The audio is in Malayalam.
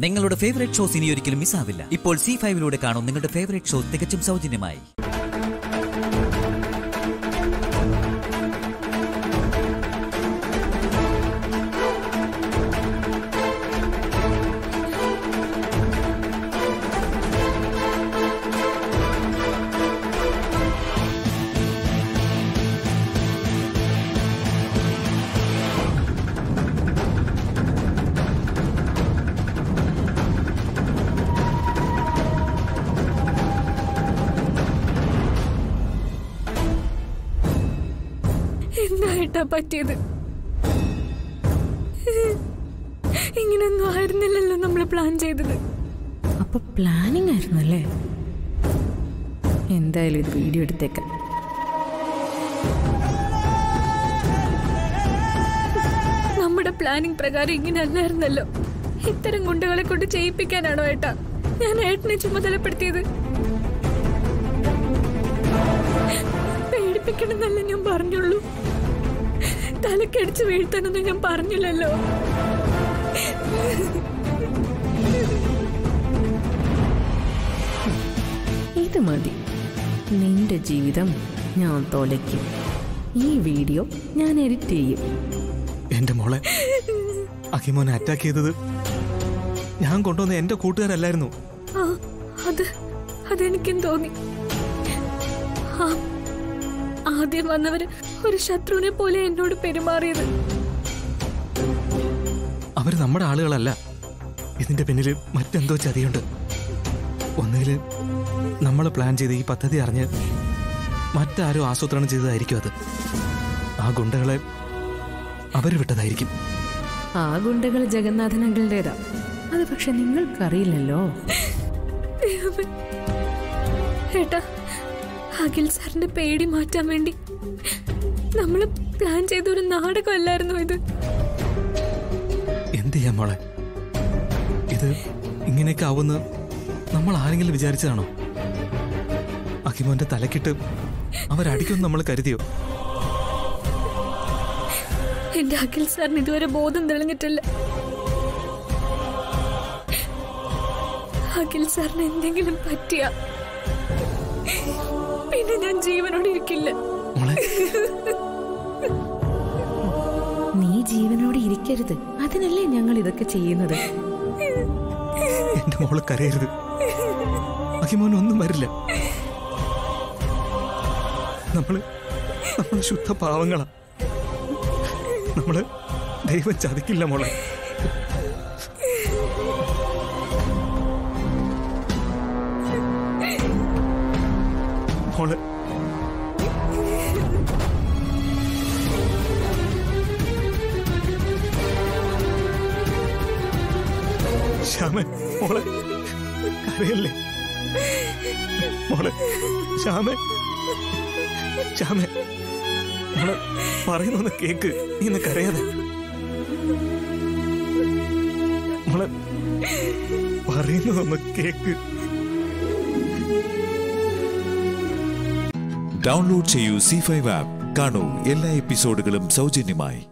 നിങ്ങളുടെ ഫേവറേറ്റ് ഷോസ് ഇനി ഒരിക്കലും മിസ്സാവില്ല ഇപ്പോൾ സി ഫൈവിലൂടെ കാണും നിങ്ങളുടെ ഫേവറേറ്റ് ഷോ തികച്ചും സൗജന്യമായി എന്തായിട്ടാ പറ്റിയത് ഇങ്ങനൊന്നും ആയിരുന്നില്ലല്ലോ നമ്മൾ പ്ലാൻ ചെയ്തത് അപ്പൊ പ്ലാനിങ് ആയിരുന്നല്ലേ എന്തായാലും ഇത് വീഡിയോ എടുത്തേക്കാം നമ്മുടെ പ്ലാനിങ് പ്രകാരം ഇങ്ങനെ അല്ലായിരുന്നല്ലോ ഇത്തരം ഗുണ്ടകളെ കൊണ്ട് ചെയ്യിപ്പിക്കാനാണോ ഏട്ടാ ഞാൻ ഏട്ടനെ ചുമതലപ്പെടുത്തിയത് പേടിപ്പിക്കണമെന്നല്ല ഞാൻ പറഞ്ഞുള്ളൂ തലക്കടിച്ച് വീഴ്ത്താനൊന്നും ഞാൻ പറഞ്ഞില്ലല്ലോ ഇത് മതി നിന്റെ ജീവിതം ഞാൻ തോലയ്ക്കും ഈ വീഡിയോ ഞാൻ എഡിറ്റ് ചെയ്യും എന്റെ മോളെ അഹിമോനെ അറ്റാക്ക് ചെയ്തത് ഞാൻ കൊണ്ടുവന്ന എന്റെ കൂട്ടുകാരല്ലായിരുന്നു ആ അത് അതെനിക്കും തോന്നി ആ, ആദ്യം വന്നവര് ഒരു ശത്രുവിനെ പോലെ എന്നോട് പെരുമാറിയത് അവര് നമ്മുടെ ആളുകളല്ല ഇതിന്റെ പിന്നില് മറ്റെന്തോ ചതിയുണ്ട് ഒന്നുകില് നമ്മൾ പ്ലാൻ ചെയ്ത് ഈ പദ്ധതി അറിഞ്ഞ് മറ്റാരോ ആസൂത്രണം ചെയ്തതായിരിക്കും അത് ആ ഗുണ്ടകളെ അവര് വിട്ടതായിരിക്കും ആ ഗുണ്ടകൾ ജഗന്നാഥൻ അങ്കിളുടേതാ അത് പക്ഷെ നിങ്ങൾക്കറിയില്ലല്ലോ ദൈവമേ. ഏട്ടാ അഖിൽ സാറിന്റെ പേടി മാറ്റാൻ വേണ്ടി നമ്മൾ പ്ലാൻ ചെയ്ത ഒരു നാടകമല്ലായിരുന്നു ഇത് എന്ത് ചെയ്യാൻ മോളെ ഇത് ഇങ്ങനെയൊക്കെ ആവുമെന്ന് നമ്മൾ ആരെങ്കിലും വിചാരിച്ചതാണോ അഹിമോന്റെ തലക്കിട്ട് അവരടിക്കുമെന്ന് നമ്മൾ കരുതിയോ എന്റെ അഖിൽ സാറിന് ഇതുവരെ ബോധം തെളിഞ്ഞിട്ടില്ല അഖിൽ സാറിന് എന്തെങ്കിലും പറ്റിയ പിന്നെ ഞാൻ ജീവനോടെ ഇരിക്കില്ല മോളെ നീ ജീവനോടെ ഇരിക്കരുത് അതിനല്ലേ ഞങ്ങൾ ഇതൊക്കെ ചെയ്യുന്നത് എന്റെ മോള് കരയരുത് അഹിമോൻ ഒന്നും വരില്ല നമ്മള് നമ്മള് ശുദ്ധ പാവങ്ങളാ നമ്മള് ദൈവം ചതിക്കില്ല മോളെ മോളെ ശ്യാമൻ മോളെ കരയല്ലേ മോളെ ശ്യാമൻ ശ്യാമൻ മോളെ പറയുന്നൊന്ന് കേക്ക് നീ ഇന്ന് കരയാതെ മോളെ പറയുന്നതൊന്ന് കേക്ക് ഡൗൺലോഡ് ചെയ്യൂ സി ഫൈവ് ആപ്പ് കാണൂ എല്ലാ എപ്പിസോഡുകളും സൗജന്യമായി